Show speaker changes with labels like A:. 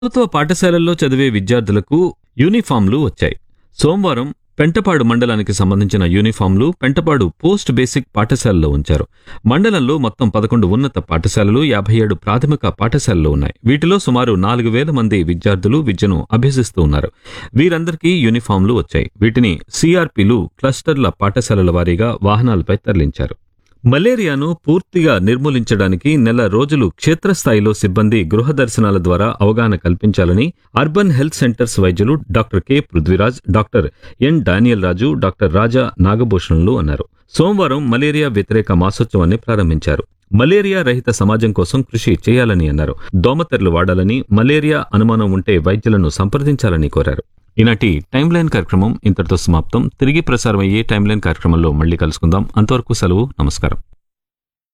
A: ప్రభుత్వ పాఠశాలల్లో చదివే విద్యార్థులకు యూనిఫామ్లు వచ్చాయి సోమవారం పెంటపాడు మండలానికి సంబంధించిన యూనిఫామ్లు పెంటపాడు పోస్ట్ బేసిక్ పాఠశాలలో ఉంచారు మండలంలో మొత్తం పదకొండు ఉన్నత పాఠశాలలు యాభై ఏడు ప్రాథమిక పాఠశాలలు ఉన్నాయి వీటిలో సుమారు నాలుగు వేల మంది విద్యార్థులు విద్యను అభ్యసిస్తూ ఉన్నారు వీరందరికీ యూనిఫామ్లు వచ్చాయి వీటిని సిఆర్పిలు క్లస్టర్ల పాఠశాలల వారీగా వాహనాలపై తరలించారు మలేరియాను పూర్తిగా నిర్మూలించడానికి నెల రోజులు క్షేత్రస్థాయిలో సిబ్బంది గృహ దర్శనాల ద్వారా అవగాహన కల్పించాలని అర్బన్ హెల్త్ సెంటర్స్ వైద్యులు doctor K Prithviraj doctor N Daniel Raju doctor Raja Nagabhushanulu అన్నారు సోమవారం మలేరియా వ్యతిరేక మాసోత్సవాన్ని ప్రారంభించారు మలేరియా రహిత సమాజం కోసం కృషి చేయాలని అన్నారు దోమతెరలు వాడాలని మలేరియా అనుమానం ఉంటే వైద్యులను సంప్రదించాలని కోరారు ఈనాటి టైమ్ లైన్ కార్యక్రమం ఇంతటితో సమాప్తం తిరిగి ప్రసారం అయ్యే టైమ్ లైన్ కార్యక్రమంలో మళ్ళీ కలుసుకుందాం అంతవరకు సెలవు నమస్కారం